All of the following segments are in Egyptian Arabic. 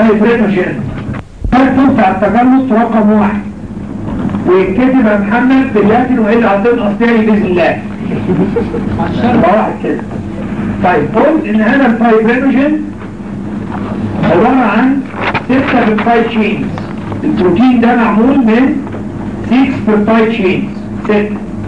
فايبرينوجين فاكتور بتاع التجلط رقم واحد ويتكتب يا محمد باللاتين والا هتنقص تاني باذن الله يبقى واحد كده طيب قلت ان هذا الفايبرينوجين عبارة عن 6 بيبتايد تشينز البروتين ده معمول من 6 بيبتايد تشينز 6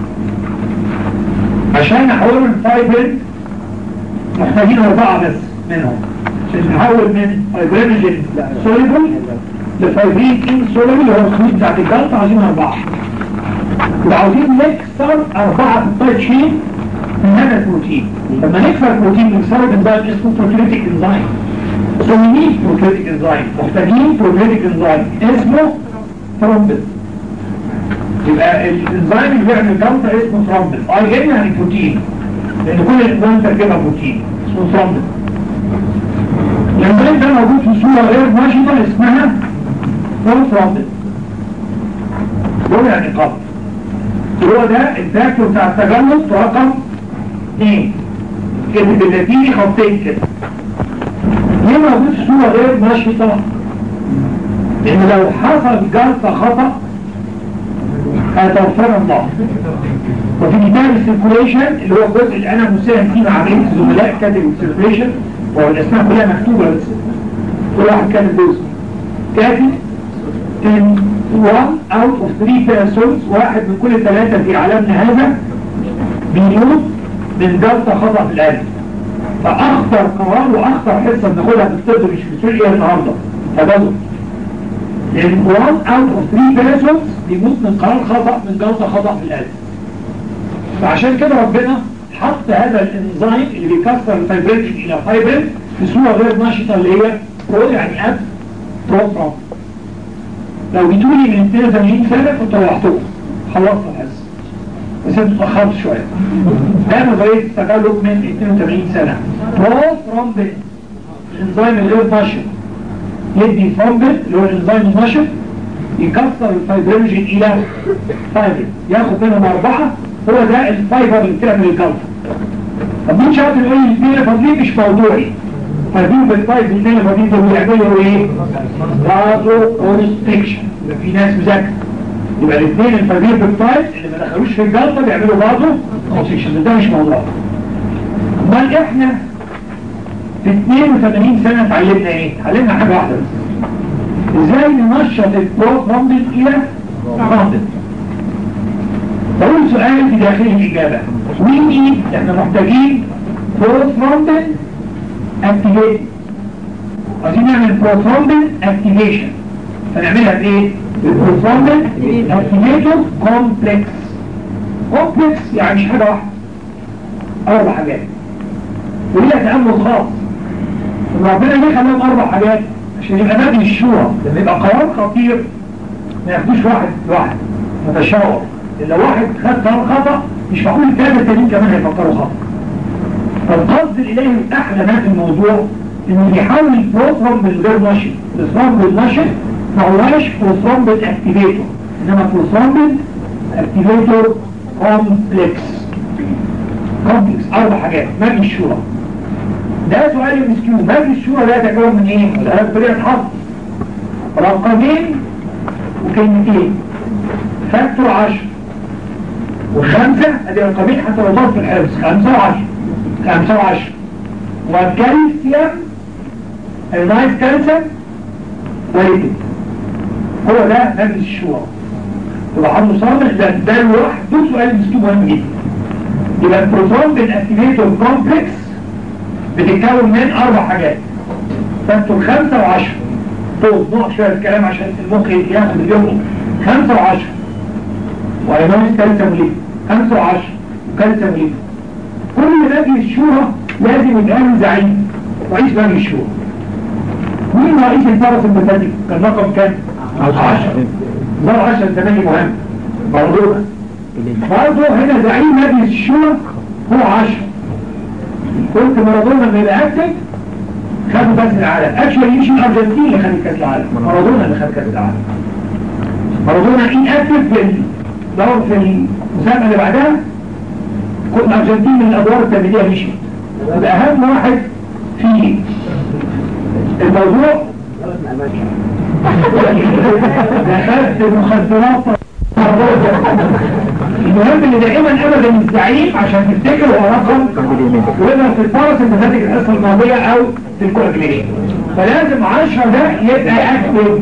عشان نحول الفايبرين محتاجين أربعة بس منهم عشان نحول من فايبرينوجين سوليبل لفايبرين ان سوليبل اللي هو الخليط بتاعت الجلطة عايزين أربعة وعاوزين نكسر أربعة بيبتايد تشين من هذا البروتين لما نكسر البروتين بنكسره بنزيم اسمه بروتيليتيك انزيم So we need proteolytic enzyme محتاجين proteolytic enzyme اسمه ثرومبين يبقى الانزيم اللي بيعمل جلطة اسمه ثرومبين اي ان يعني بروتين لان كل الانزيم تركيبها بروتين اسمه ثرومبين الانزيم ده موجود في صورة غير نشطة اسمها ثرومبين دول يعني قبض هو ده الفاكتور بتاع التجلط رقم 2 كده باللاتيني خطين كده ليه موجود في صورة غير نشطة لان لو حصل جلطة خطأ هيتوفر الله وفي كتاب السيركوليشن اللي هو الجزء اللي انا مساهم فيه مع عمليه الزملاء كاتب السيركوليشن وهو الاسماء كلها مكتوبه بس كل واحد كاتب جزء كاتب ان 1 out of 3 persons واحد من كل ثلاثة في عالمنا هذا بيموت من جلطة خطأ في القلب فأخطر قرار وأخطر حصة بناخدها في الطب مش في سوريا النهاردة تبادل لأن 1 out of 3 persons بيموت من قرار خطأ من جلطة خطأ في القلب فعشان كده ربنا حط هذا الانزيم اللي بيكسر الفايبرينج الى فايبرين في صورة غير نشطة اللي هي برو يعني اب بروترام لو جيتولي من 82 سنة كنت روحتوه خلصت الحس بس انت اتأخرت شوية ده نظرية التغلب من 82 سنة بروترامبين الانزيم الغير نشط يدي ثرومبين اللي هو الانزيم النشط يكسر الفايبرينجين الى فايبرين ياخد منهم اربعة هو ده الفايبر اللي بتعمل الجلطة طب مين شاطر يقول لي الاثنين فاضلين مش موضوعي فاضلين بالفايب الاثنين فاضلين دول يعملوا ايه؟ رازو كونستريكشن يبقى في ناس مذاكره يبقى الاثنين الفاضلين بالفايب اللي ما دخلوش في الجلطة بيعملوا رازو كونستريكشن ده مش موضوع امال احنا في 82 سنة اتعلمنا ايه؟ اتعلمنا حاجة واحدة بس ازاي ننشط البروترومبين الى ترومبين بقول سؤال في داخل الإجابة مين إيه؟ احنا محتاجين بروترومبين اكتيفيت عايزين نعمل بروترومبين اكتيفيشن فنعملها بايه؟ البروترومبين اكتيفيتور كومبلكس كومبلكس يعني مش حاجة واحدة أربع حاجات وليها تأمل خاص ربنا ليه خلاهم أربع حاجات عشان يبقى نادي الشورى لما يبقى قرار خطير ما ياخدوش واحد لواحد متشاور لو واحد خد قرار خطأ مش معقول الثلاثة التانيين كمان هيفكروا خطأ فالقصد الإلهي أحلى ما في الموضوع إنه بيحاول البروتروم بالغير نشط البروتروم بالنشط ما هواش بروتروم بالاكتيفيتور إنما بروتروم بالاكتيفيتور كومبلكس كومبلكس أربع حاجات مجلس الشورى ده سؤال مسكيو مجلس الشورى ده يتكون من إيه؟ ده بطريقة حظ رقمين وكلمتين فاكتور 10 وخمسة ادي رقمين حتى لو ضرب في الحفظ خمسة وعشر خمسة وعشر وكالسيوم النايف كالسيوم وليكن هو ده مجلس الشورى يبقى حمد صالح ده ده لوحده سؤال مسكين مهم جدا يبقى البروتون بالاكتيفيتور كومبلكس بتتكون من اربع حاجات فاكتور خمسة وعشر طول نوع شوية الكلام عشان المخ ياخد اليوم خمسة وعشر وعينون كالسيوم ليه خمسة وعشر وكالسيوم ليه كل مجلس الشورى لازم يبقى له زعيم رئيس مجلس الشورى مين رئيس الفرس المسادك كان رقم كام؟ 10 ظهر 10 زمان مهم برضوها برضه هنا زعيم مجلس الشورى هو 10 قلت مارادونا لما يبقى اكتب خدوا كاس العالم اكشولي مش الارجنتين اللي خدت كاس العالم مارادونا اللي خد كاس العالم مارادونا ان اكتب في دور في المسابقة اللي بعدها كل الأرجنتين من الأدوار التمهيدية مشيت يبقى أهم واحد في الموضوع دخلت مخدرات المهم ان دائما ابدا الزعيم عشان تفتكر هو رقم وإذا في البارس انت فاتك الحصه الماضيه او في الكوagulation فلازم 10 ده يبقى اكتف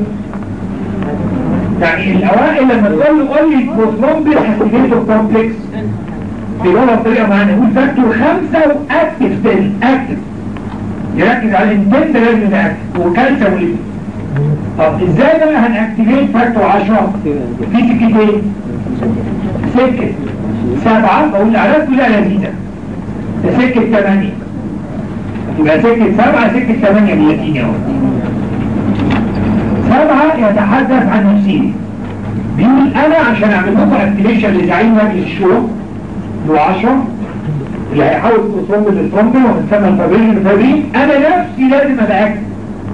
يعني الاوائل لما تقول له قول لي بروثرومبين اكتيفيتور كومبلكس بيقولها بطريقه معينه يقول فاكتور خمسه واكتف سيل اكتف يركز على الانتنت لازم يبقى اكتف وكالسيوم وليبيد طب ازاي بقى هنأكتيفيت فاكتور 10 في سكتين سكة سبعة بقول الأعداد كلها لذيذة ده سكة ثمانية يبقى سكة سبعة سكة ثمانية باللاتيني اهو سبعة يتحدث عن نفسه بيقول أنا عشان أعمل لكم اكتيفيشن لزعيم مجلس الشورى له 10 اللي هيحاول تصمم للترومبين وتسمى الفابرين الفابرين أنا نفسي لازم أبقى أكتف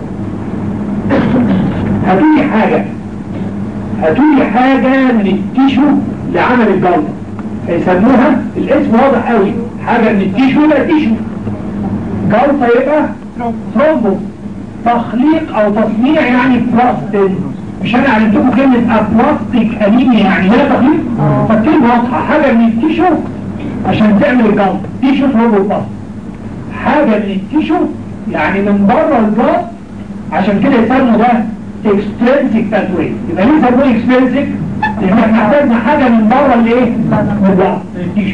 هاتولي حاجة هاتولي حاجة من التيشو لعمل الجلطة فيسموها الاسم واضح قوي حاجة من التيشو لا تيشو جلطة يبقى ثرومبو تخليق او تصنيع يعني بلاستين مش انا علمتكم كلمة ابلاستيك انيميا يعني لا تخليق فالكلمة واضحة حاجة من التيشو عشان تعمل الجلطة تيشو ثرومبو بلاست حاجة من التيشو يعني من بره الجلط عشان كده يسموا ده اكسترنسيك باثوي يبقى ليه يسموه اكسترنسيك لان احنا احتاجنا حاجه من بره الايه من بره من التيشو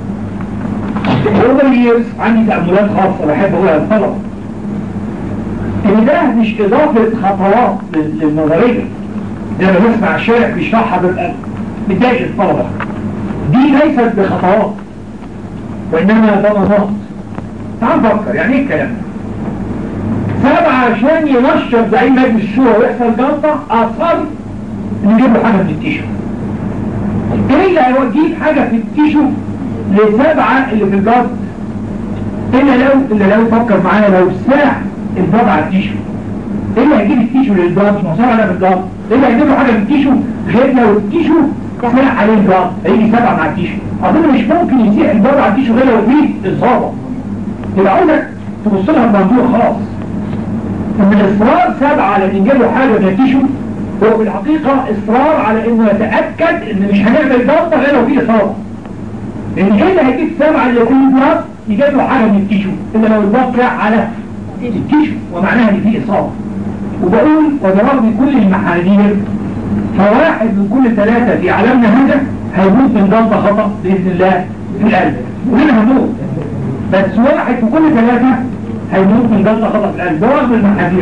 اوفر ييرز عندي تاملات خاصه بحب اقولها للطلبه ان ده مش اضافه خطوات لل- للنظريه زي ما بسمع الشارع بيشرحها ببقى متضايق الطلبه دي ليست بخطوات وانما ضمانات تعال نفكر يعني ايه الكلام ده سبعة عشان ينشط زعيم مجلس الشورى ويحصل جلطة أصر نجيب له حاجة من التيشو ايه اللي هيوديه حاجة في التيشو لسبعة اللي في الجلط إلا لو إلا لو فكر معايا لو ساع الجلط على التيشو ايه اللي هيجيب التيشو للجلط ما ساع على الجلط ايه اللي هيجيب له حاجة من التيشو غير لو التيشو ساع عليه الجلط هيجي سبعة مع التيشو أظن مش ممكن يسيح الجلط على التيشو غير لو فيه إصابة يبقى عاوزك تبص لها بمنظور خاص ان الاصرار سبعة على ان يجيله حاجة من التيشو هو في الحقيقة اصرار على انه يتأكد ان مش هنعمل جلطة غير لو في اصابة لان ايه اللي هيجيب سبعة اللي يكون بلاس يجيب له حاجة من التيشو الا لو الواقع على التيشو ومعناها ان في اصابة وبقول وبرغم كل المحاذير فواحد من كل ثلاثة في عالمنا هذا هيموت من جلطة خطأ بإذن الله في القلب ومنها موت بس واحد في كل ثلاثة هيموت من جلطة خطأ في القلب برغم المحاذير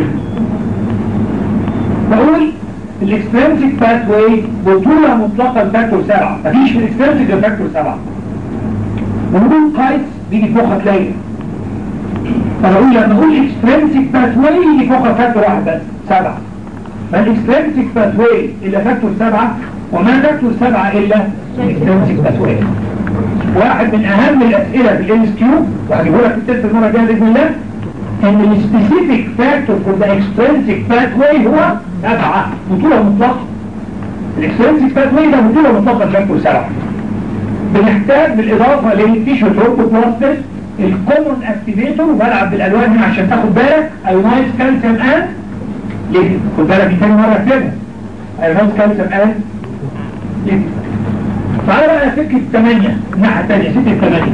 بقول الاكسترنسيك باث واي بطولة مطلقة لفاكتور سبعة مفيش في الاكسترنسيك غير فاكتور سبعة ونقول قايس بيجي فوقها تلاقي فبقول لما اقول اكسترنسيك باث واي يجي فوقها فاكتور واحد بس سبعة فالاكسترنسيك باث واي الا فاكتور سبعة وما فاكتور سبعة الا الاكسترنسيك باث واي واحد من اهم الاسئلة في الام اس كيو وهجيبه لك في التست المرة الجاية باذن الله ان السبيسيفيك فاكتور فور ذا اكسترنسيك باثواي هو سبعة بطولة مطلقة الاكسترنسيك باثواي ده بطولة مطلقة لفاكتور سبعة بنحتاج بالاضافة للتيشو تروبوبلاستين الكومون اكتيفيتور وبلعب بالالوان هنا عشان تاخد بالك ايونايز كالسيوم ان ليه خد بالك دي تاني مرة اكتبها ايونايز كالسيوم ان ليه تعالى بقى سكة 8 الناحية الثانية سكة 8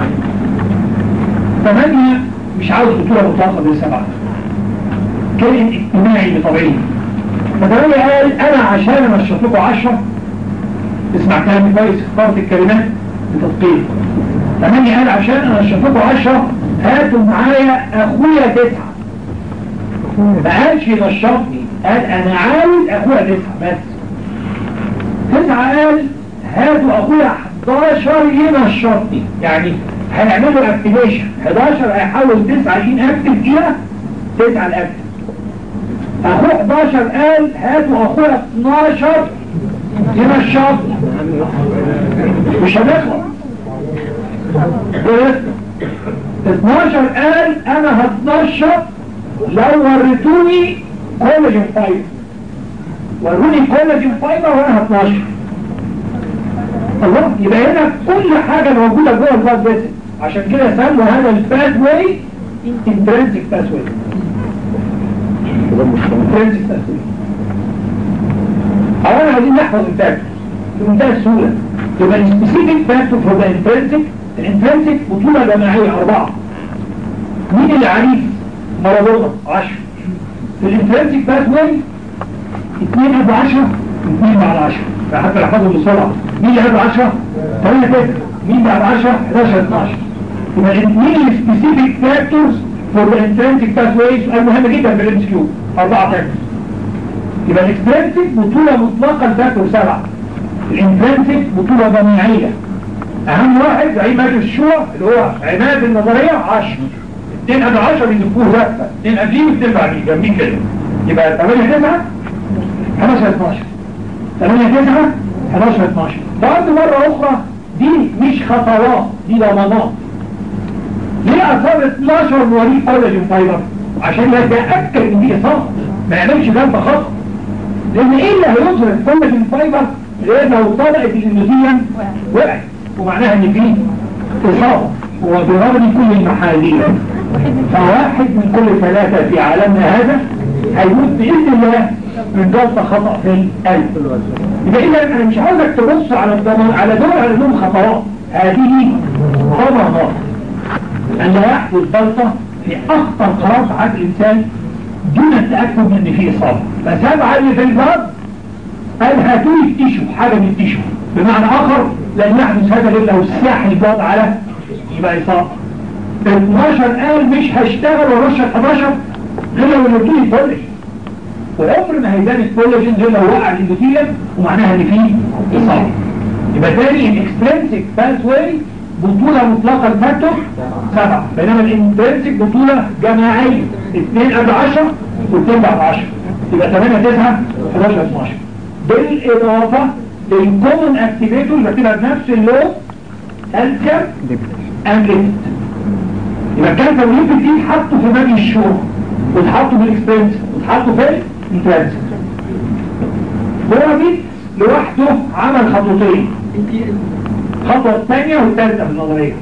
8 مش عاوز بطولة مطلقة بالسبعة كائن اجتماعي بطبيعي فثمانية قال انا عشان امشط لكم 10 اسمع كلامي كويس اخترت الكلمات بتدقيق ثمانية قال عشان امشط لكم 10 هاتوا معايا اخويا تسعة ما قالش ينشطني قال انا عاوز اخويا تسعة بس تسعة قال هاتوا اخويا 11 ينشطني يعني هنعمله اكتيفيشن 11 هيحول 9 جين اكتف الى 9 الاكتف اخوه 11 قال هاتوا اخويا 12 ينشطني مش هنخلص ولسه 12 قال انا هتنشط لو وريتوني كولاجين فايبر وروني كولاجين فايبر وانا هتنشط الله يبقى هنا كل حاجة موجودة جوه البلاد فيسل عشان كده سموا هذا الباث واي انترنسيك باث واي intrinsic pathway اولا عايزين نحفظ الفاكتور بمنتهى السهولة يبقى السبيسيفيك فاكتور فور ذا انترنسك الانترنسك بطولة جماعية أربعة مين اللي عنيف؟ مارادونا 10 في الانترنسك باثواي 2 قبل 10 2 بعد 10 فحتى نحفظهم بسرعة مين اللي قبل 10 8 كده مين بعد 10 11 12 يبقى مين السبيسيفيك فاكتورز فور ذا انترنسك باثواي سؤال مهم جدا في الام اس كيو اربعة فاكتورز يبقى الاكسترنسك بطولة مطلقة الفاكتور سبعة الانترنسك بطولة جماعية اهم واحد زي مجلس الشورى اللي هو عماد النظرية 10 اثنين قبل 10 بيزقوه زقة اثنين قبليه واثنين بعديه جنبيه كده يبقى 8 9 11 12 8 9 11 12 برضه مرة أخرى دي مش خطوات دي ضمانات ليه أصاب 12 مواليد كولاجين فايبر عشان يتأكد إن دي إصابة ما يعملش جنب خطأ لأن إيه اللي هيظهر الكولاجين فايبر غير لو طبقة الإندوزيا وقعت ومعناها إن فيه إصابة وبرغم كل المحاذير فواحد من كل ثلاثة في عالمنا هذا هيموت بإذن الله من جلطة خطأ في القلب يبقى إذا أنا مش عاوزك تبص على الضمان على دول على دول خطوات هذه ضمانات أن لا يحدث جلطة في أخطر قرار في حياة الإنسان دون التأكد من إن فيه إصابة فسبعة اللي في الباب قال هاتوا لي التيشو حاجة من التيشو بمعنى آخر لن يحدث هذا إلا لو ساح الباب على يبقى إصابة 12 قال مش هشتغل ورشة 11 غير لو النتيجة كولاجين وعمر ما هيبان الكولاجين غير لو وقع الاندوثيليوم ومعناها ان فيه اصابه يبقى تاني الاكسترنسك باثواي بطولة مطلقة الفاكتور سبعة بينما الانترنسك بطولة جماعية اثنين قبل 10 واثنين بعد 10 يبقى 8 9 11 12 بالاضافة للكومن اكتيفيتور اللي بتبقى بنفس اللون كالسيوم امليت يبقى الكالسيوم والليبيد دي اتحطوا في مجلس الشورى واتحطوا بالاكسبنس واتحطوا في الانترنس بورابيت لوحده عمل خطوتين الخطوة الثانية والثالثة في النظرية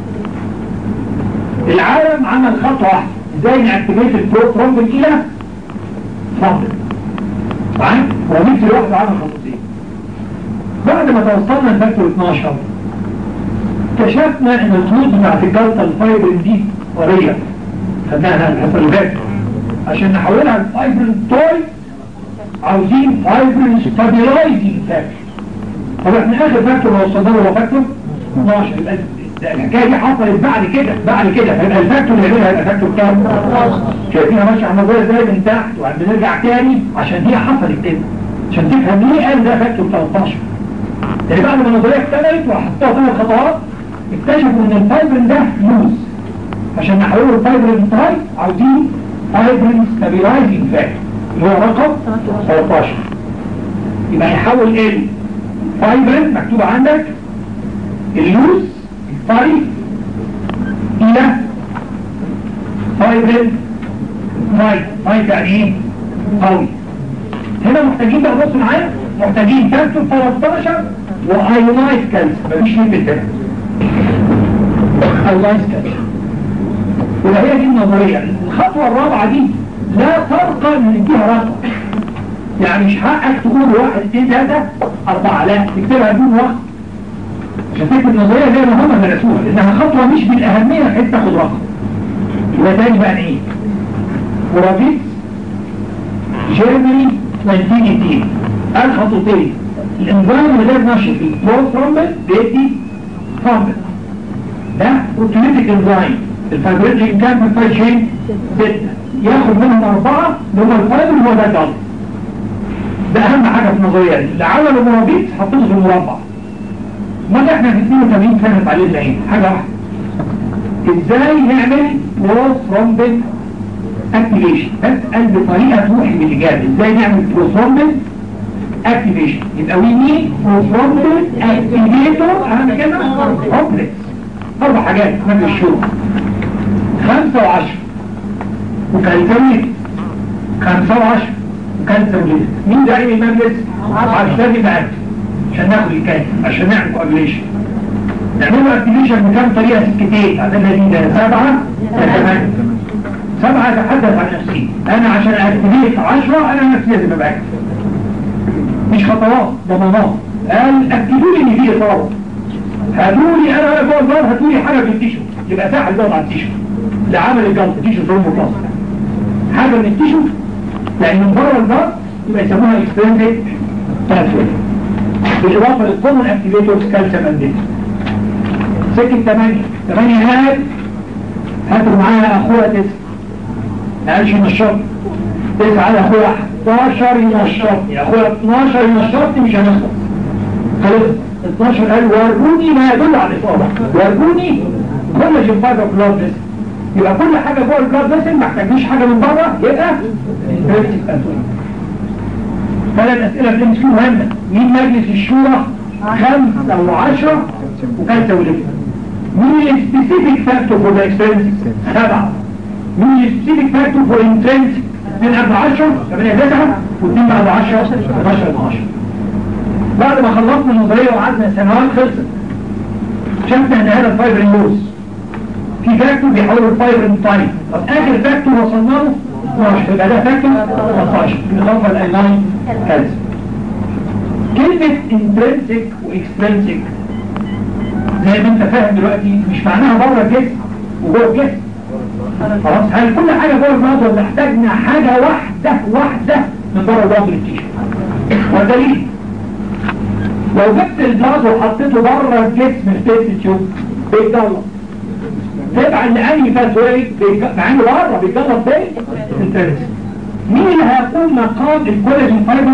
العالم عمل خطوة واحدة ازاي نأكتيفيت البروترومبين الى فاضل معايا بورابيت لوحده عمل خطوتين بعد ما توصلنا لفاكتور 12 اكتشفنا ان الخطوط بتاعت الجلطة الفايبرين دي قرية خدناها الحصة اللي فاتت عشان نحولها لفايبرين توي عاوزين فايبرين ستابيلايزنج فاكتور طب احنا اخر فاكتور وصلنا له هو فاكتور 12 يبقى الحكايه دي حصلت بعد كده بعد كده فيبقى الفاكتور اللي يعملها يبقى فاكتور كام؟ شايفينها ماشيه على النظريه ازاي من تحت وبنرجع تاني عشان هي حصلت كده عشان تفهم ليه قال ده فاكتور 13 يعني بعد ما النظريه اكتملت وحطوها ثلاث خطوات اكتشفوا ان الفايبرين ده لوز عشان نحوله الفايبرين تايب عاوزين فايبرين ستابيلايزنج فاكتور اللي هو رقم 13 يبقى يحول ال فايبرين مكتوب عندك اللوز الفايب الى فايبرين فايب فايب يعني ايه قوي هنا محتاجين بقى بصوا معايا محتاجين كالسيوم 13 وايونايز كالسيوم مفيش ليميت هنا ايونايز كالسيوم ولا هي دي النظريه الخطوه الرابعه دي لا ترقى من اديها رقم يعني مش حقك تقول واحد اثنين ثلاثة أربعة لا تكتبها بدون وقت عشان تكتب النظرية زي ما هم درسوها لأنها خطوة مش بالأهمية بحيث تاخد رقم يبقى تاني بقى إيه؟ ورابيت جيرماني 1918 قال خطوتين الانزيم اللي غير نشر في البروثرومبل بيدي ثرومبل ده اوتوماتيك انزيم الفايبريتين كان في الفايشين ستة ياخد منهم أربعة اللي هم الفايبر هو ده الجلط ده اهم حاجة في النظرية دي اللي عملوا مرابيط حطوه في المربع ما احنا في 82 كانت علينا ايه حاجة واحدة ازاي نعمل بروثرومبين اكتيفيشن بسأل بطريقة توحي بالاجابة ازاي نعمل بروثرومبين اكتيفيشن يبقى وي نيد بروثرومبين اكتيفيتور اهم كده كومبلكس اربع حاجات من الشروط خمسة وعشرة وكالتويت خمسة وعشرة كانسر ليه مين ده عين المجلس عشان يبقى عشان ناخد الكانسر عشان نعمل كوابليشن نعمله اكتيفيشن بكام طريقه سكتين عندنا دي ده سبعه ثمانيه سبعة اتحدث عن نفسي انا عشان اكتبيت عشرة انا نفسي لازم ابقى اكتب مش خطوات ضمانات قال اكتبوا لي ان في اصابه هاتوا لي انا جوه الجلد هاتوا لي حاجه في التيشو يبقى ساعه الجلد على التيشو لعمل الجلد تيشو ثرومبو بلاست حاجه من التيشو لان من بره الجلد يبقى يسموها اكسترنتك ترانسفير بالاضافه للكومن اكتيفيتورز كالسيوم انديت سكه 8 8 هات هاتوا معايا اخويا تسعه ما قالش ينشط تسعه على اخويا 11 ينشط يا اخويا 12 ينشط مش هنخلص خلاص 12 قال وروني ما يدل على الاصابه وروني كولاجين فايبر بلاد فيسل يبقى كل حاجه جوه البلاد فيسل ما احتاجنيش حاجه من بره يبقى ثلاث اسئله في الام مهمه مين مجلس الشورى خمسه وعشره وخمسه ولفه مين السبيسيفيك فاكتور فور ذا اكسبيرينس سبعه مين السبيسيفيك فاكتور فور انترنسك 2 قبل 10 8 9 و2 بعد 10 11 12 بعد ما خلصنا النظريه وقعدنا سنوات خلصت شفنا ان هذا الفايبر يوز في فاكتور بيحول الفايبر تايم طب اخر فاكتور وصلنا له 12 يبقى ده فاكتور 13 بالاضافه للايلاين كالسيوم كلمه انترنسك واكسترنسك زي ما انت فاهم دلوقتي مش معناها بره الجسم وجوه الجسم خلاص هل كل حاجه جوه الموضوع ولا احتاجنا حاجه واحده واحده من بره الوضع التيشيرت والدليل لو جبت الجهاز وحطيته بره الجسم الفيس تيوب بيتجلط تبعا لأي فاسوي مع انه بره بيتجلط فين؟ الفيس مين اللي هيقوم مقام الكولاجين فايبر؟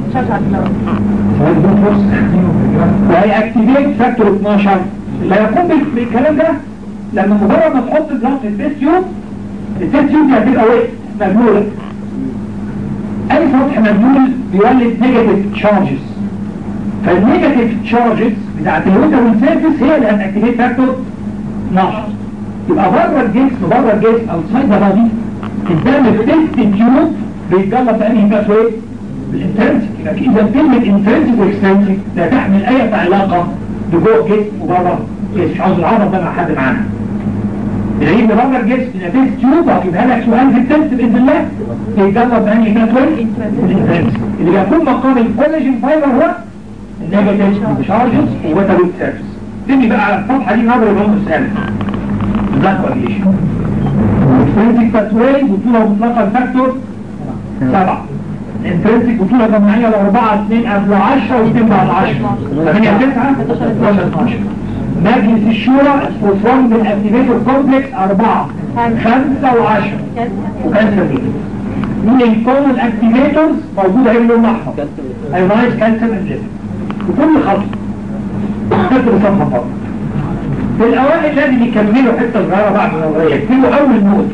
وهيأكتيفيت فاكتور 12 اللي هيقوم بالكلام ده لما مجرد ما تحط الجهاز في الفيس تيوب الفيس تيوب دي هتبقى ويت مبلوله اي سطح مبلول بيولد نيجاتيف تشارجز فالنيجاتيف تشارجز بتاعت الوتر والسيرفيس هي اللي هتاكتيفيت فاكتور 12 يبقى بره الجسم بره الجسم او سايد ذا بادي قدام التست تيوب بيتجلط انهي باسوي بالانترنسك يبقى اذا كلمه انترنسك واكسترنسك لا تحمل اي علاقه بجوه الجسم وبره الجسم مش عاوز العرض ده مع حد معانا العيد بره الجسم نتيجة تيوب هجيبها لك سؤال في التست باذن الله يتجلط انهي باسوي بالانترنسك اللي بيكون مقام الكولاجين فايبر هو النيجاتيف تشارجز ووتر سيرفيس تبني بقى على الصفحه دي نظري بهم السالب بلاك كواليشن الانترنسك باسواي بطوله مطلقه الفاكتور سبعة الانترنسك بطوله جماعيه الاربعه اثنين قبل 10 واثنين بعد 10 8 9 11 12 مجلس الشورى وفرونج الاكتيفيتور كومبلكس أربعة خمسة وعشرة وكانسر دي من الكومن اكتيفيتورز موجودة هنا اللون الأحمر ايونايز كانسر انجلس وكل خط كتب صفحة فقط في الأوائل لازم يكملوا حتة صغيرة بعد النظرية يكتبوا أول نوت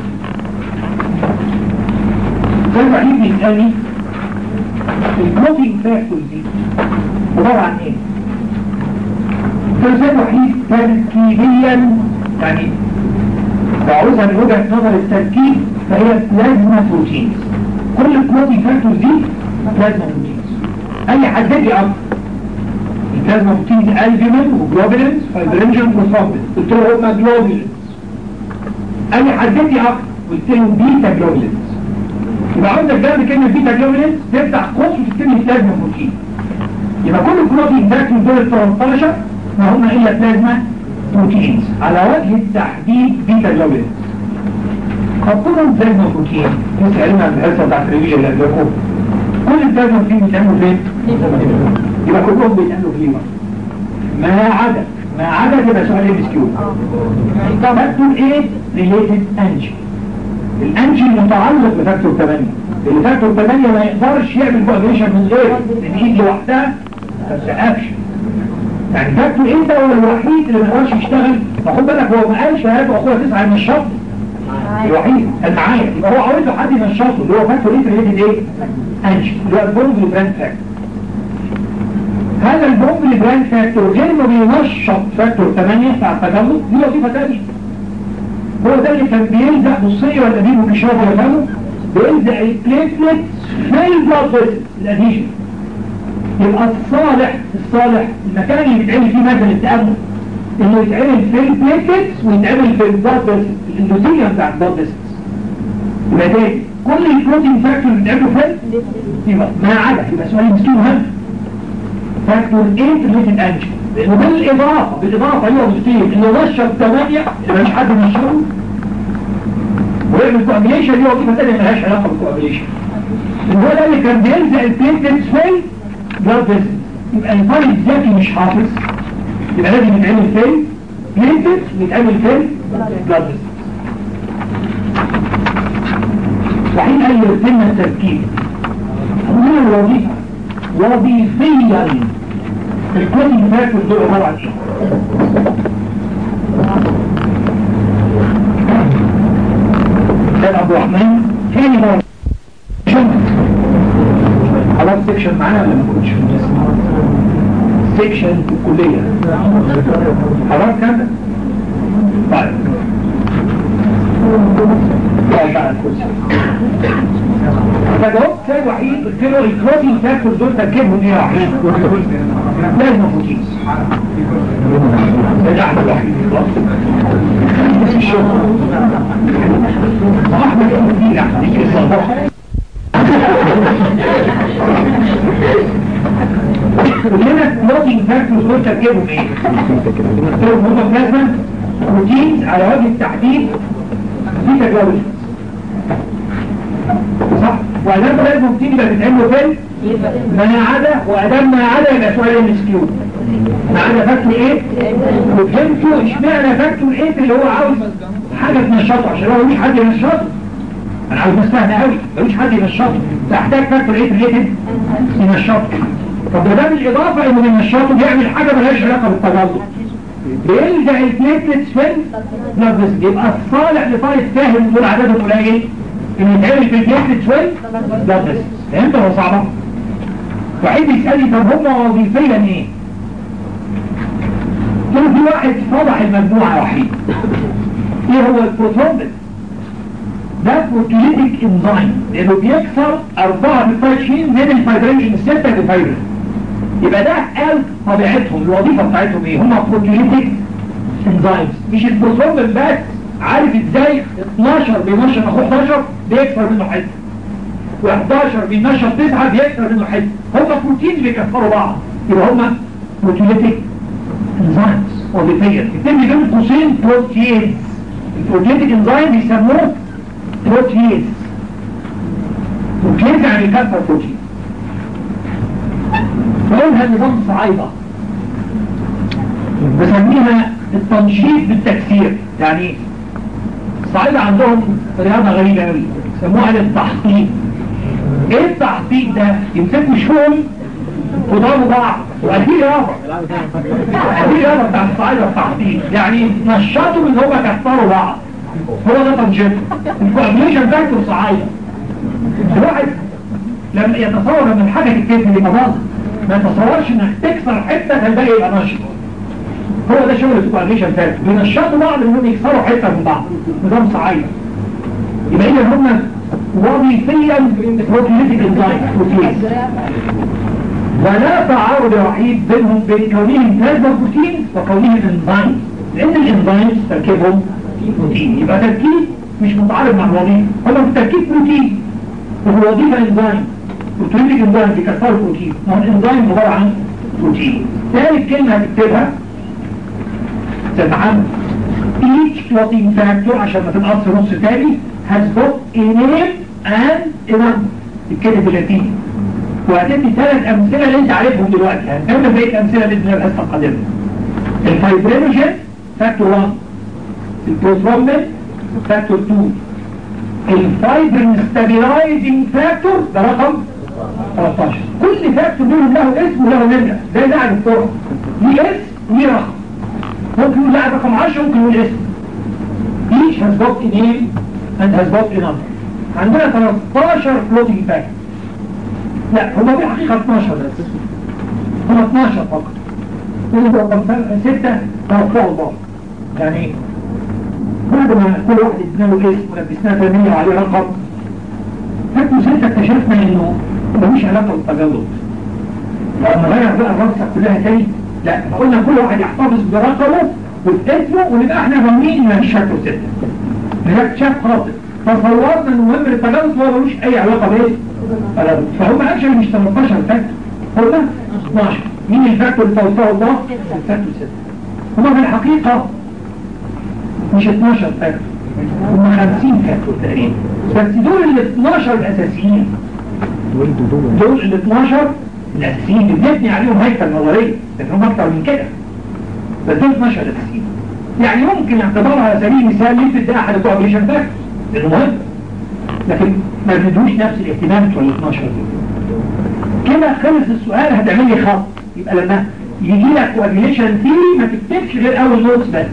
زي ما حبيبي يسألني الكلوتينج فاكتور دي عبارة عن ايه؟ ترسل وحيد تركيبيا يعني بعوزها من وجهة نظر التركيب فهي بلازما بروتينز كل الكلوتينج فاكتورز دي بلازما بروتينز اي حددي اكتر البلازما بروتينز البيومين وجلوبولينز فايبرينجن وثرومبين قلت له هما جلوبولينز اي حددي اكتر قلت لهم بيتا جلوبولينز يبقى عندك جنب كلمه بيتا جلوبولينز تفتح قوس وتكتب بلازما بروتين يبقى كل الكلوتينج فاكتورز دول ال 13 ما هم الا بلازما بروتينز على وجه التحديد بيتا جلوبولينز طب كلهم بلازما بروتين لسه علمنا عن الحصه بتاعت الريفيجن اللي قبلكم كل البلازما بروتين بيتعملوا فين؟ يبقى كلهم بيتعملوا في ليفر ما عدا ما عدا تبقى سؤال ام اس كيو طب مكتوب ايه؟ ريليتد انجي الانجي متعلق بفاكتور 8 اللي فاكتور 8 ما يقدرش يعمل كوابريشن من غير ان ايد لوحدها ما تسقفش يعني فاكتور ايه ده هو الوحيد اللي ما يقدرش يشتغل فخد بالك هو ما قالش هاته اخويا تسعه من الشط الوحيد كان معايا يبقى هو عاوز له حد ينشطه اللي هو فاكتور ايه ريليتد ايه؟ انجي اللي هو البونز براند فاكتور هذا البومب براند فاكتور غير ما بينشط فاكتور 8 بتاع التجلط دي وظيفه ثانيه هو ده اللي كان بيلزق بصيه ولا بيه مكشاف ولا فاهمه بيلزق البليتلتس في البلاد فيسل الاديشن يبقى الصالح الصالح المكان اللي بيتعمل فيه مثلا التأمل انه يتعمل في البليتلتس ويتعمل في البلاد فيسل الاندوثيليوم بتاع البلاد فيسل يبقى ده كل البروتين فاكتور اللي بتعمله فين يبقى ما عدا يبقى سؤال مسكين مهم فاكتور 8 ريليتد انجل لانه بالاضافه بالاضافه ايوه مستير انه نشر 8 يبقى مش حد نشره ويعمل كوابيليشن دي وظيفه ثانيه مالهاش علاقه بالكوابيليشن هو ده اللي كان بيلزق البليتلتس في بلاد فيسل يبقى الفرد الذكي مش حافظ يبقى لازم يتعمل فين بليتلتس ويتعمل فين بلاد فيسل وحين قال يرسلنا التركيب هنا الوظيفة وظيفيا الكل فاكر دول عبارة عن ايه كان ابو الرحمن ثاني مرة خلاص سيكشن معانا ولا ما كنتش سيكشن في الكلية خلاص كده طيب طيب بقى الكرسي فجاوبت سؤال وحيد قلت له الكروتين فاكتور دول تركيبهم ايه يا وحيد؟ لازم بروتين ده احمد الوحيد خلاص بس الشغل احمد كتير احمد يجي الصباح كلنا الكروتين فاكتور دول تركيبهم ايه؟ قلت له بلازما بروتين على وجه التحديد في تجاوز صح وادام لازم تيجي يبقى بتعمله فين ما عدا وادام ما عدا يبقى سؤال ام اس كيو ما عدا فاكتور ايه وفهمتوا اشمعنى فاكتور ايه اللي هو عاوز حاجه تنشطه عشان هو مش حد ينشطه انا عاوز ناس فاهمه قوي ملوش حد ينشطه تحتاج فاكتور ايه ريليتد ينشطه طب ده بالاضافه انه بينشطه بيعمل حاجه مالهاش علاقه بالتجلط بيلزق البليتلتس فين بلاد فيسل يبقى الصالح لطالب فاهم دول عددهم قليل ان يتعمل في البليتلتس فين بلاد فيسل فهمت ولا صعبه وعيد يسالني طب هم وظيفيا ايه كان في واحد فضح المجموعه وحيد ايه هو البروتوبل ده بروتيليتيك انزيم لانه بيكسر اربعه بالفايتشين من الفايبريشن السته بالفايبريشن يبقى ده قال طبيعتهم الوظيفة بتاعتهم ايه هم بروتيوليتيك انزايمز مش البروتوبل بس عارف ازاي 12 بينشر اخوه 11 بيكسر منه حته و11 بينشر 9 بيكسر منه حته هم بروتينز بيكسروا بعض يبقى هم بروتيوليتيك انزايمز وظيفيا الاثنين بيجيبوا قوسين بروتينز البروتيوليتيك انزايم بيسموه بروتينز بروتينز يعني كسر بروتين بقولها نظام صعيدة بسميها التنشيط بالتكسير يعني الصعيدة عندهم رياضة غريبة قوي سموها التحقيق ايه التحقيق ده يمسكوا شوم وضربوا بعض وأدي رياضة أدي رياضة بتاع الصعيدة التحقيق يعني نشطوا ان هما كسروا بعض هو ده تنشيط الكوابليشن فاكتور صعيدة الواحد لما يتصور ان الحاجة تتكسر يبقى باظت ما تصورش انك تكسر حتة فالباقي يبقى نشط هو ده شغل الكواليشن فات بينشطوا بعض انهم يكسروا حتة من بعض نظام صعيد يبقى اذا هم وظيفيا بروتيليتيك انزايم بروتين ولا تعارض وحيد بينهم بين كونهم بلازما بروتين وكونهم انزايم لان الانزايم تركيبهم بروتين يبقى تركيب مش متعارض مع الوظيفه هم في التركيب بروتين وفي الوظيفه انزايم بروتينيك انزيم بيكسروا البروتين ما هو الانزيم عباره عن بروتين ثالث كلمه هتكتبها سمعان each clotting factor عشان ما تنقص نص تاني has both a name and a number الكلمه باللاتيني وهتدي ثلاث امثله اللي انت عارفهم دلوقتي هنكمل بقيه الامثله باذن الله الحصه القادمه الفايبرينوجين فاكتور 1 البروثرومبين فاكتور 2 الفايبرين ستابيلايزنج فاكتور ده رقم 13 كل فاكتور منهم له اسم وله نمره زي لاعب الكوره ليه اسم وليه رقم ممكن يقول لاعب رقم 10 ممكن يقول اسم each has got a name and has got a number عندنا 13 floating فاكتور لا هما بالحقيقة 12 بس هما 12 فقط كل رقم 6 توقعوا الله يعني بعد ما كل واحد ادنا له اسم ولبسناه ثانية وعليه رقم فاكتور 6 اكتشفنا انه ملوش علاقة بالتجلط لما غير بقى الرقصة كلها تاني لا قلنا كل واحد يحتفظ برقمه وباسمه ونبقى احنا ضامنين ان مفيش فاكتور 6 هناك شاف خاطئ تصورنا انه مهم للتجاوز وهو ملوش اي علاقه بايه؟ فهم اكشن مش 13 فاكتور هم 12 مين الفاكتور اللي توفاه الله؟ الفاكتور 6 هم في الحقيقه مش 12 فاكتور هم 50 فاكتور تقريبا بس دول ال 12 الاساسيين دول ال 12 الاساسيين اللي بنبني عليهم هيكل نظريه لكن هم اكتر من كده بس دول 12 اساسيين يعني ممكن اعتبارها على سبيل المثال ليه ده احد الكوابريشن فاكتور لانه مهم لكن ما بندوش نفس الاهتمام بتوع ال 12 دول كده خلص السؤال هتعمل لي خط يبقى لما يجي لك كوابريشن ثيري ما تكتبش غير اول نوتس بس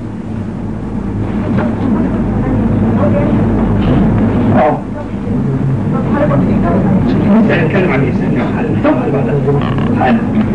اه لسه هنتكلم عن الانسان طبعا بعد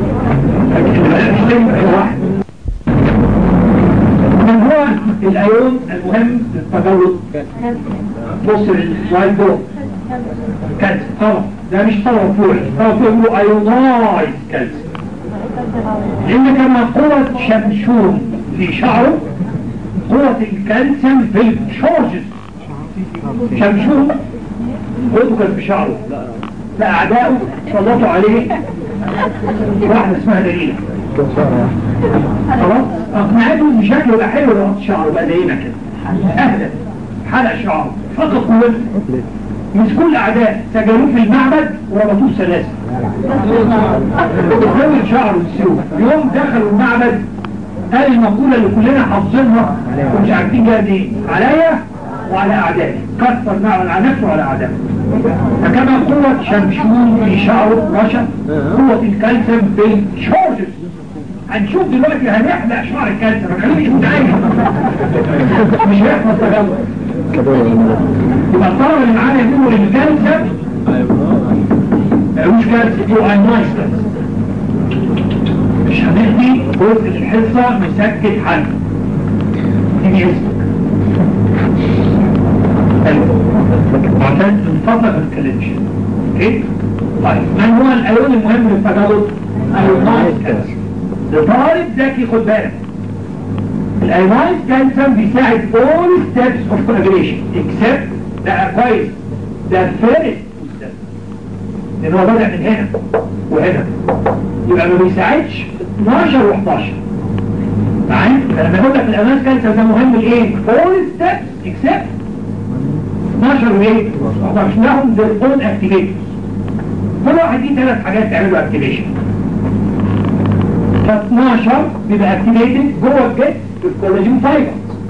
من هو الايون المهم للتجلط بص السؤال ده كالسيوم طبعا ده مش طبعا فوق طبعا فوق يقولوا ايونايز كالسيوم لان كما قوة شمشون في شعره قوة الكالسيوم في الشورجز شمشون قوته كانت في شعره لا اعدائه سلطوا عليه واحدة اسمها دليلة خلاص اقنعته ان شكله يبقى حلو لو شعره بقى زينا كده اهلا حلق شعره فقط قوته مسكوا الاعداء سجلوه في المعبد وربطوه سلاسل وحول شعره السيوف يوم دخلوا المعبد قال المقولة اللي كلنا حافظينها ومش عارفين جايه دي عليا وعلى اعدائي كسر المعبد على نفسه وعلى اعدائي فكما قوة شمشون في شعره رشا قوة الكالسيوم في شورجز هنشوف دلوقتي هنحلق شعر الكالسيوم خليه مش متعايش مش هيحفظ تجاوز يبقى الطلبة اللي معانا يقولوا الكالسيوم مش كالسيوم يقولوا اينايز مش هندي جزء الحصة مسكت حل تيجي اسمك عشان من فضلك ما تتكلمش اوكي طيب من هو الايون المهم للتجلط ايونايز كالسيوم لطالب ذكي خد بالك الايونايز كالسيوم بيساعد all steps of coagulation except ده كويس ده first step لان هو بدأ من هنا وهنا يبقى ما بيساعدش 12 و11 معايا فلما يقول لك الايونايز كالسيوم ده مهم لايه all steps except 12 وايه 11 لهم their own activators كل واحد دي ثلاث حاجات تعملوا اكتيفيشن ف 12 بيبقى اكتيفيتد جوه الجسم بالكولاجين فايبرز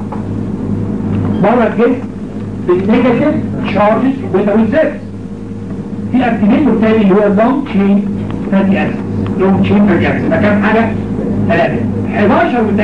بره الجسم بالنيجاتيف تشارجز ويتامين 6 في اكتيفيتور تاني اللي هو اللونج تشين فاتي اسيد لونج تشين فاتي اسيد ده كام حاجه؟ ثلاثه 11 و3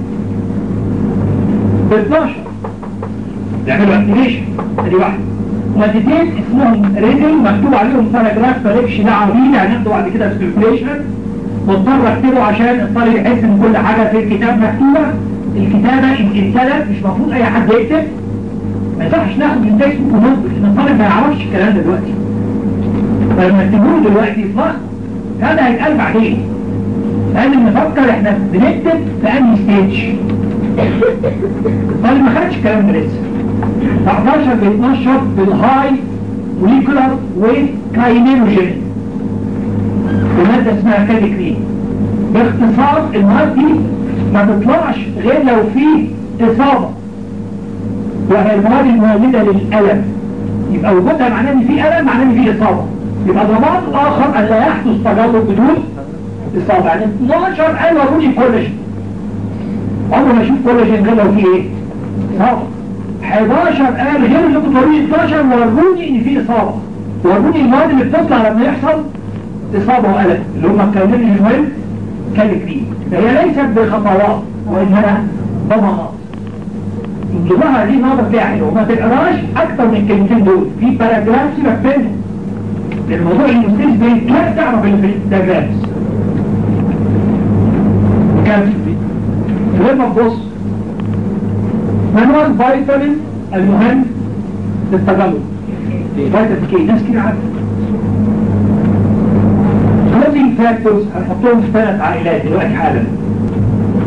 ب 12 يعملوا اكتيفيشن ادي واحده مادتين اسمهم ريدل مكتوب عليهم باراجراف مالكش دعوه بيه هناخده بعد كده سبيكوليشن مضطر اكتبه عشان الطالب يحس ان كل حاجه في الكتاب مكتوبه الكتابه ان ابتدت مش المفروض اي حد يكتب ما يصحش ناخد من فيسبوك ونطبق لان الطالب ما يعرفش الكلام ده دلوقتي فلما تكتبوه دلوقتي اطلاق هذا هيتقال بعدين لازم نفكر احنا بنكتب في انهي ستيج الطالب ما خدش الكلام ده لسه 11 ب 12 بالهاي موليكولار ويت كاينيروجين ومادة اسمها كاليكرين باختصار المواد دي ما تطلعش غير لو في إصابة وهي المواد المولدة للألم يبقى وجودها معناه ان في ألم معناه ان في إصابة يبقى ضمان آخر أن لا يحدث تجلط بدون إصابة يعني 12 قال وروني كولاجين عمره ما يشوف كولاجين غير لو في ايه؟ إصابة 11 قال غير اللي كنت وروني 12 وروني ان في إصابة وروني المواد اللي بتطلع لما يحصل إصابة وألم اللي هم الكلمين المهم كالكريم فهي ليست بخطوات وإنها ضمانات انظرها دي نظر فيها حلو وما تقراش أكتر من الكلمتين دول في باراجراف سيبك بينهم الموضوع المستيز بيتكاد تعرف اللي في الدجاجز كان لما تبص من هو الفيتامين المهم للتجلط فيتامين كي ناس كتير عارفه كلوزنج فاكتورز هنحطهم في ثلاث عائلات دلوقتي حالا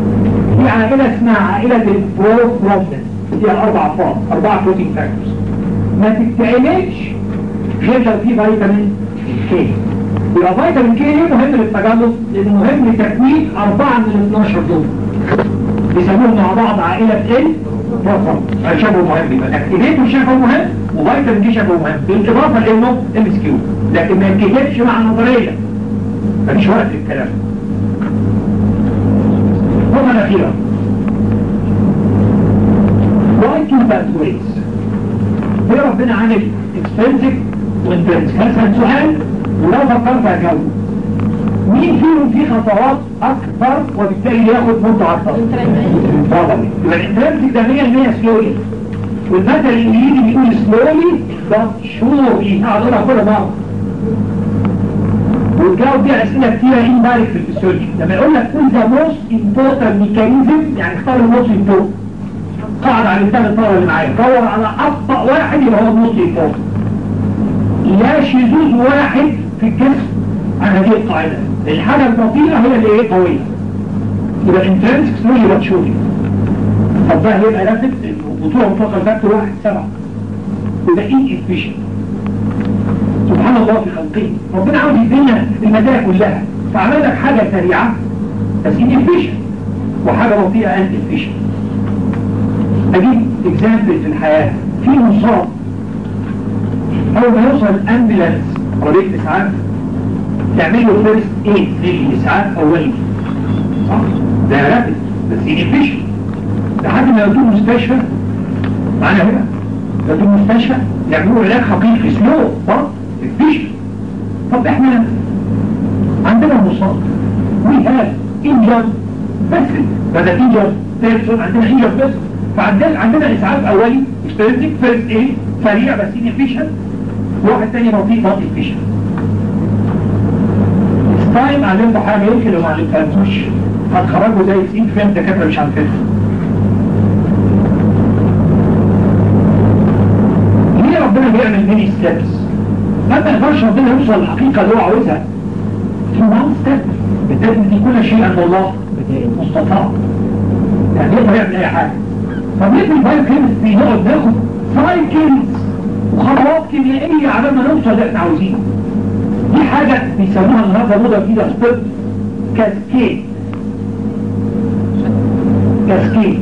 في عائلة اسمها عائلة البروثرومبين فيها أربع أفراد أربعة بروتين فاكتورز ما تتعملش غير لو في فيتامين كي يبقى فيتامين كي ليه مهم للتجلط؟ لأنه مهم لتكوين أربعة من ال 12 دول بيسموهم مع بعض عائلة ال بروفون شبه مهم يبقى الاكتيفيتور شبه مهم وفيتامين كي شبه مهم بالإضافة لأنه ام اس كيو لكن ما يتكتبش مع النظرية مفيش وقت للكلام النقطة الأخيرة why two pathways ليه ربنا عامل extrinsic وintrinsic هسأل سؤال ولو فكرت هجاوب مين فيهم فيه خطوات أكثر وبالتالي ياخد مدة أكثر؟ برافو يبقى الانترنسك ده 100% سلولي والمثل الإنجليزي بيقول سلولي ده شوري هقولها كل مرة وتجاوب بيها أسئلة كتيرة إيه مالك في الفسيولوجي لما يقول لك قول ذا موست امبورتنت ميكانيزم يعني اختار الموست امبورتنت قاعد على الانسان الطاولة اللي معايا دور على أبطأ واحد يبقى هو الموست امبورتنت لا شذوذ واحد في الجسم عن هذه القاعدة الحاجة البطيئة هي اللي ايه قوية يبقى الانترنسك سلولي باتشوري طب ده هيبقى رافد البطولة مطلقة الفاكتور واحد سبعة يبقى ايه افيشن سبحان الله في خلقه ربنا عاوز يدينا المزايا كلها فعمل لك حاجة سريعة بس ايه افيشن وحاجة بطيئة انت افيشن اجيب اكزامبل في الحياة في مصاب اول ما يوصل الامبولانس قريب اسعاف تعمل له فيرست ايد للاسعاف اولي صح ده رابد بس انفيشن لحد ما يودوه مستشفى معانا هنا يودوه مستشفى يعملوا علاج حقيقي سلو برضه انفيشن طب احنا عندنا مصاب وي هاف انجر بس بدل انجر بيرسون عندنا انجر بس فعندنا عندنا اسعاف اولي اشتريتك فيرست ايد سريع بس انفيشن واحد تاني بطيء نوت انفيشن تايم علمته حاجة يمكن لو ما علمتهاش هتخرجوا زي 90% من الدكاترة مش عارفينها ليه ربنا بيعمل ميني ستيبس ما يقدرش ربنا يوصل للحقيقة اللي هو عاوزها في وان ستيب بالتالي دي كل شيء عند الله مستطاع يعني يقدر يعمل اي حاجة طب ليه في البايو كيمستري نقعد ناخد سايكلز وخطوات كيميائية على ما نوصل اللي احنا عاوزينه دي حاجة بيسموها النهاردة موضة جديدة في الطب كاسكيد كاسكيد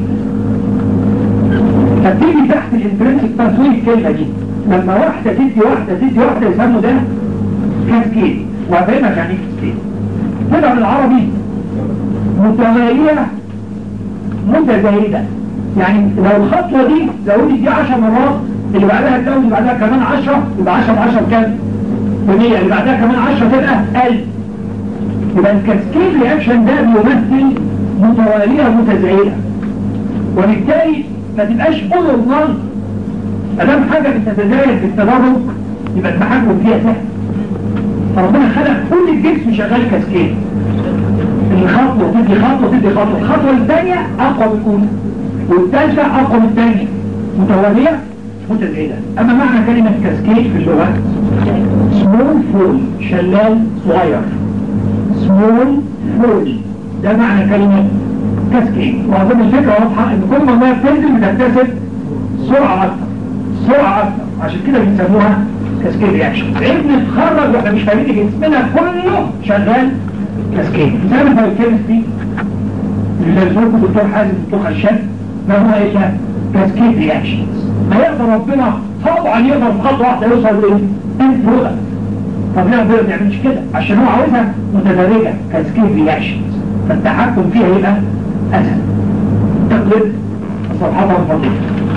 فتيجي تحت الانترنسك تسويق الكلمة دي لما واحدة تدي واحدة تدي واحدة يسموا ده كاسكيد وهفهمك يعني ايه كاسكيد كده بالعربي متوالية متزايدة يعني لو الخطوة دي زودت دي 10 مرات اللي بعدها تزود اللي بعدها كمان 10 يبقى 10 ب 10 بكام؟ بمية اللي بعدها كمان 10 تبقى 1000 يبقى الكاسكيد رياكشن ده بيمثل متوالية متزايدة وبالتالي ما تبقاش اول نار ادام حاجة بتتزايد بالتدرج يبقى التحكم فيها سهل فربنا خلق كل الجسم شغال كاسكيد الخطوة تدي خطوة تدي خطوة الخطوة الثانية اقوى من الاولى والثالثة اقوى من الثانية متوالية متزايدة اما معنى كلمة كاسكيد في اللغة سمول فول شلال صغير سمول فول ده معنى كلمة كاسكيد وأظن الفكرة واضحة ان كل ما المية بتنزل بتكتسب سرعة اكتر سرعة اكتر عشان كده بنسموها كاسكيد رياكشن ابن اتخرج واحنا مش فاهمين جسمنا كله شغال كاسكيد زي ما الكيمستري اللي لازمكم دكتور حازم دكتور خشاب ما هو الا كاسكيد رياكشنز ما يقدر ربنا طبعا يقدر في خطوه واحده يوصل لايه؟ انت برودكت طب ليه ربنا ما بيعملش كده؟ عشان هو عاوزها متدرجه كاسكيد رياكشنز فالتحكم فيها يبقى اسهل تقلب صفحتها الفضيله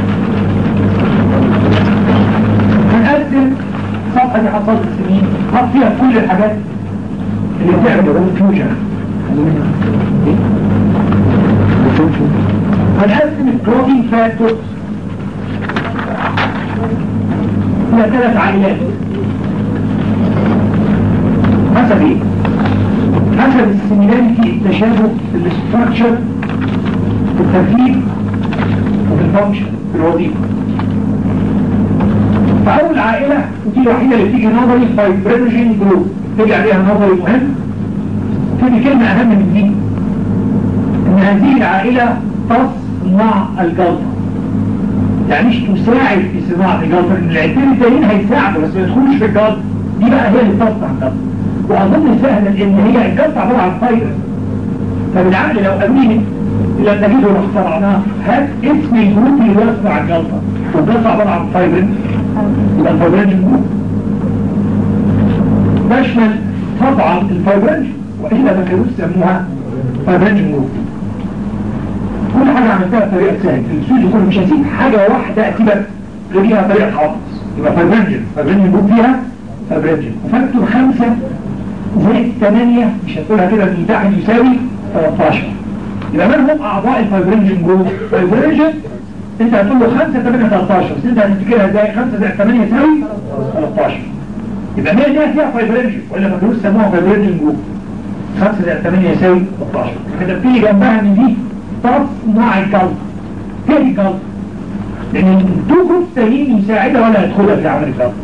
هنقسم الصفحه دي حصلت السنين حط فيها كل الحاجات اللي بتعمل كونفيوجن هنقسم البروتين فاكتورز الى ثلاث عائلات حسب ايه حسب السيميلاريتي التشابه في الاستراكشر في التركيب وفي الفانكشن في الوظيفه فاول عائله ودي الوحيده اللي بتيجي نظري فايبرينوجين جروب تيجي عليها نظري مهم تيجي كلمه اهم من دي ان هذه العائله تصنع الجلطه يعني مش تساعد في صناعة الجلطة ان العينتين التانيين هيساعدوا بس ما يدخلوش في الجلطة دي بقى هي اللي بتصنع الجلطة واظن سهلة لان هي الجلطة عبارة عن فايبر فبالعقل لو قابلين لما نجيبه واخترعناه هات اسم الجروب اللي بيصنع الجلطة والجلطة عبارة عن فايبر يبقى الفايبرنج جروب تشمل طبعا الفايبرنج وإلا ما كانوا يسموها فايبرنج جروب كل حاجة عملتها بطريقة سهلة في السوج كله مش هسيب حاجة واحدة أسيبك ليها طريقة حافظ يبقى فايبرنج فايبرنج جروب فيها فايبرنج وفاكتور خمسة زائد ثمانية مش هتقولها كده من تحت يساوي 13 يبقى من هم أعضاء الفايبرنجن جروب الفايبرنجن انت هتقول له 5 8 13 بس انت هتفتكرها ازاي 5 زائد 8 يساوي 13 يبقى ما دي فيها فايبرنجن ولا فاكروس سموها فايبرنجن جروب 5 زائد 8 يساوي 13 كده بتيجي جنبها ان دي تصنع الجلطة فين الجلطة؟ لان الدو جروب تانيين مساعدة ولا يدخلها في عمل الجلطة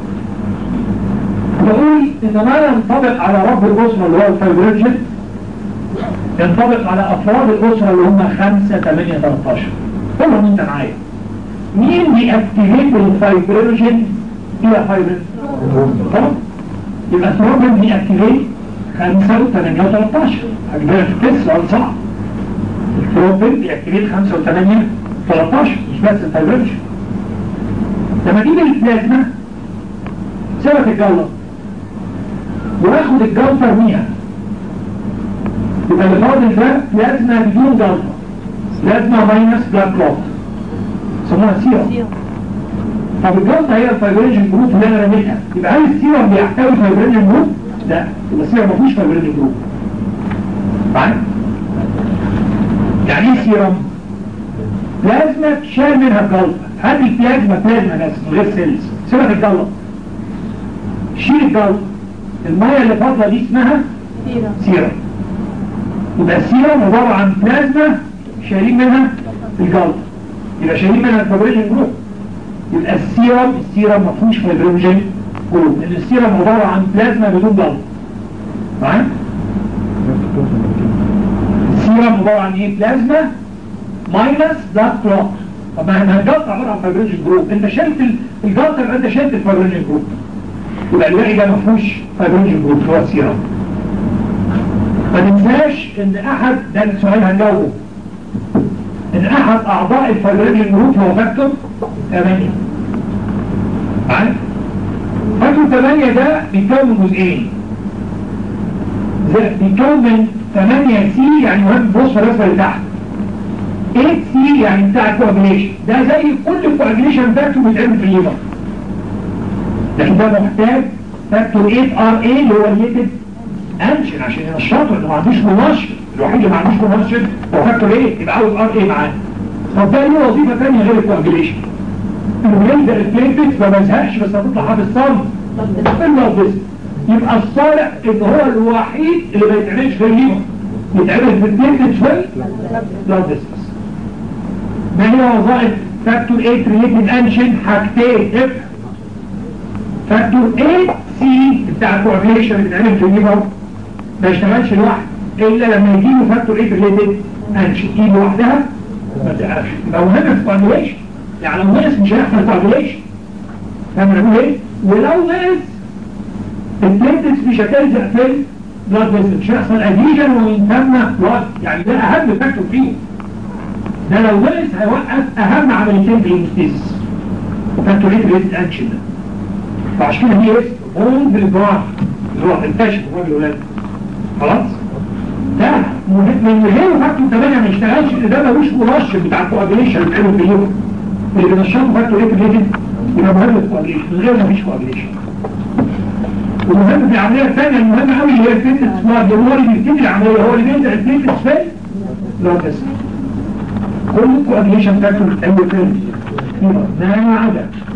بقول ان ما ينطبق على رب الاسرة اللي هو الفايبرنجن ينطبق على افراد الاسرة اللي هم 5 8 13 قولهم انت معايا مين بيأكتيفيت الفايبرينوجين الى فايبرين طبعا يبقى ثروبين بيأكتيفيت 5 و 8 و 13 هجيبها في التست سؤال صعب الثروبين بيأكتيفيت 5 و 8 13 مش بس الفايبرينوجين لما تيجي البلازما سبب الجلطة واخد الجلطة ارميها يبقى اللي فاضل ده بلازما بدون جلطة بلازما ماينس بلاك كلوت سموها سيرم طب الجلطة هي الفايبرينجن جروب اللي انا رميتها يبقى هل السيرم بيحتوي فايبرينجن جروب؟ لا يبقى السيرم ما فيهوش فايبرينجن جروب معايا؟ يعني ايه سيرم؟ بلازما تشال منها الجلطة هذه البلازما بلازما بس من غير سيلز سيبك الجلطة شيل الجلطة المية اللي فاضلة دي اسمها سيرة سيرم يبقى السيرم عبارة عن بلازما شايلين منها الجلطة يبقى شايلين منها الفايبرينجن جروب يبقى السيرم السيرم ما فيهوش فايبرينجن جروب لان السيرم عبارة عن بلازما بدون جلطة معايا؟ السيرم عبارة عن ايه؟ بلازما ماينس بلاك كلوت طب ما ما الجلطة عبارة عن فايبرينجن جروب انت شلت ال- الجلطة يبقى انت شلت الفايبرينجن جروب يبقى الباقي ده ما فيهوش فايبرينجن جروب هو السيرم ما تنساش ان احد ده السؤال هنجاوبه ان احد اعضاء الفايبرينجن جروب هو فاكتور 8 عارف فاكتور 8 ده بيتكون من جزئين زي- بيتكون من 8 سي يعني مهم بص الرسمه اللي تحت 8 سي يعني بتاع الكواجيليشن ده زي كل الكواجيليشن فاكتور بيتعمل في الليفر لكن ده محتاج فاكتور 8 ار اي اللي هو الريتد انشن عشان ينشطه انه ما عندوش منشط الوحيد اللي ما عندوش منشط هو فاكتور ايه يبقى عاوز ار ايه معاه طب ده له وظيفه ثانيه غير الكواجيليشن انه يلزق البليتكس فما يزهقش بس هتطلع حافظ صم الا بس يبقى الصالح ان هو الوحيد اللي ما يتعملش في الليفر يتعمل في البليتكس في بلاد فيسلز ما هي وظائف فاكتور 8 ريليتد انشن حاجتين افهم فاكتور A سي بتاع الكوابليشن اللي بيتعمل في الليفر ما يشتغلش لوحده الا لما يجي له فاكتور A ريليتد انشن تيجي لوحدها ما تعرفش يبقى مهم في الكوابليشن يعني لو نقص مش هيحصل كوابليشن فاهم انا بقول ايه؟ ولو نقص البليتكس مش هتلزق في البلاد فيسل مش هيحصل اديجن وينتمى بلاد يعني ده اهم فاكتور فيه ده لو نقص هيوقف اهم عمليتين في الهيموستيزيس فاكتور A ريليتد انشن ده فعشان كده دي اسم بوند بالجراح اللي هو انتشر هو الولاد خلاص ده مهم- من غير فاكتور 8 ما يشتغلش لأن ده ملوش منشط بتاع الكواجيليشن اللي بيعمل في اليوم اللي بينشطه فاكتور ايه ريليتد يبقى مهم الكواجيليشن من غير ما فيش كواجيليشن ومهم في العمليه الثانيه المهمه قوي اللي هي البيتس اسمها الدمار اللي بيبتدي العمليه هو اللي بينزل البيتس فين؟ لا تسمع كل الكواجيليشن فاكتور بتعمل فين؟ ما عدا